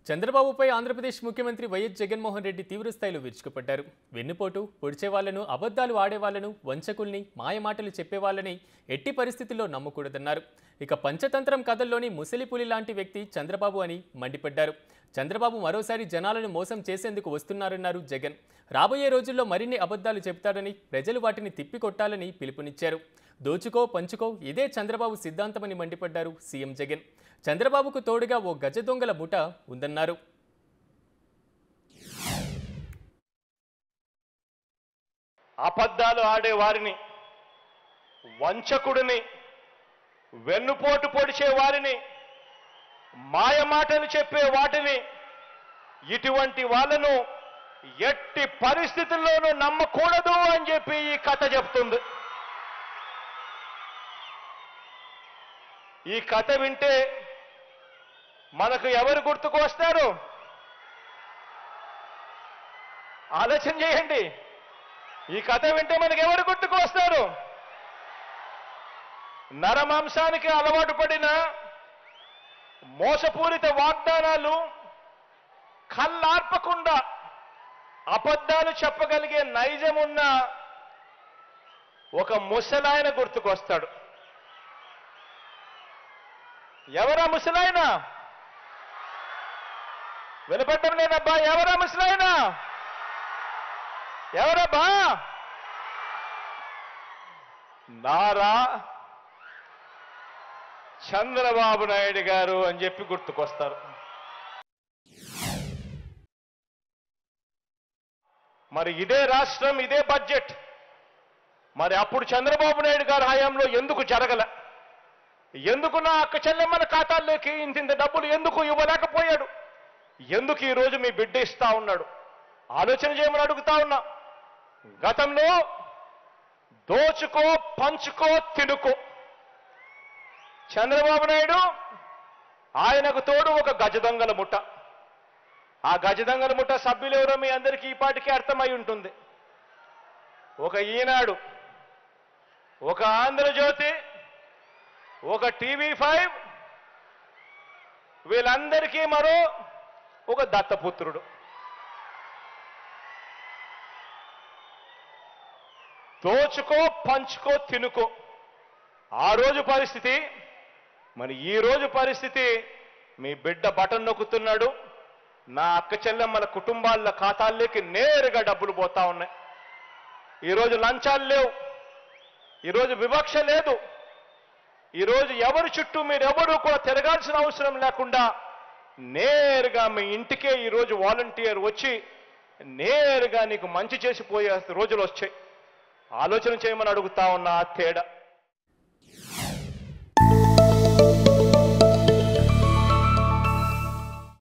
చంద్రబాబుపై ఆంధ్రప్రదేశ్ ముఖ్యమంత్రి వైఎస్ జగన్మోహన్ రెడ్డి తీవ్రస్థాయిలో విరుచుకుపడ్డారు వెన్నుపోటు పొడిచే వాళ్లను అబద్ధాలు ఆడేవాళ్లను వంచకుల్ని మాయమాటలు చెప్పేవాళ్లని ఎట్టి పరిస్థితుల్లో నమ్మకూడదన్నారు ఇక పంచతంత్రం కథల్లోని ముసలిపులి లాంటి వ్యక్తి చంద్రబాబు అని మండిపడ్డారు చంద్రబాబు మరోసారి జనాలను మోసం చేసేందుకు వస్తున్నారన్నారు జగన్ రాబోయే రోజుల్లో మరిన్ని అబద్ధాలు చెబుతాడని ప్రజలు వాటిని తిప్పికొట్టాలని పిలుపునిచ్చారు దోచుకో పంచుకో ఇదే చంద్రబాబు సిద్ధాంతమని మండిపడ్డారు సీఎం జగన్ చంద్రబాబుకు తోడుగా ఓ గజ దొంగల ముఠ ఉందన్నారు అబద్ధాలు ఆడే వారిని వంచకుడిని వెన్నుపోటు పొడిచే వారిని మాయమాటలు చెప్పే వాటిని ఇటువంటి వాళ్ళను ఎట్టి పరిస్థితుల్లోనూ నమ్మకూడదు అని చెప్పి ఈ కథ చెప్తుంది ఈ కథ వింటే మనకు ఎవరు గుర్తుకు వస్తారు ఆలోచన చేయండి ఈ కథ వింటే మనకి ఎవరు గుర్తుకు వస్తారు నరమాంసానికి అలవాటు పడిన మోసపూరిత వాగ్దానాలు కళ్ళార్పకుండా అబద్ధాలు చెప్పగలిగే నైజం ఉన్న ఒక ముసలాయన గుర్తుకొస్తాడు ఎవరా ముసలాయన వినపడ్డం లేదబ్బా ఎవరా ముసలాయన ఎవరబ్బా నారా చంద్రబాబు నాయుడు గారు అని చెప్పి గుర్తుకొస్తారు మరి ఇదే రాష్ట్రం ఇదే బడ్జెట్ మరి అప్పుడు చంద్రబాబు నాయుడు గారి హయాంలో ఎందుకు జరగల ఎందుకు నా అక్క చెల్లెమ్మల ఖాతాల్లోకి ఇంత ఇంత డబ్బులు ఎందుకు ఇవ్వలేకపోయాడు ఎందుకు ఈ రోజు మీ బిడ్డ ఇస్తా ఉన్నాడు ఆలోచన చేయమని అడుగుతా ఉన్నా గతంలో దోచుకో పంచుకో తినుకో చంద్రబాబు నాయుడు ఆయనకు తోడు ఒక గజ దొంగల ముఠ ఆ గజ దొంగల ముఠ సభ్యులు ఎవరో మీ అందరికీ ఈ పాటికి అర్థమై ఉంటుంది ఒక ఈనాడు ఒక ఆంధ్రజ్యోతి ఒక టీవీ ఫైవ్ వీళ్ళందరికీ మరో ఒక దత్తపుత్రుడు దోచుకో పంచుకో తినుకో ఆ రోజు పరిస్థితి మరి ఈ రోజు పరిస్థితి మీ బిడ్డ బటన్ నొక్కుతున్నాడు నా అక్క చెల్లెమ్మల కుటుంబాల ఖాతాల్లోకి నేరుగా డబ్బులు పోతా ఉన్నాయి ఈరోజు లంచాలు లేవు ఈరోజు వివక్ష లేదు ఈరోజు ఎవరి చుట్టూ మీరు ఎవరు కూడా తిరగాల్సిన అవసరం లేకుండా నేరుగా మీ ఇంటికే ఈరోజు వాలంటీర్ వచ్చి నేరుగా నీకు మంచి చేసిపోయే రోజులు వచ్చాయి ఆలోచన చేయమని అడుగుతా ఉన్నా ఆ తేడా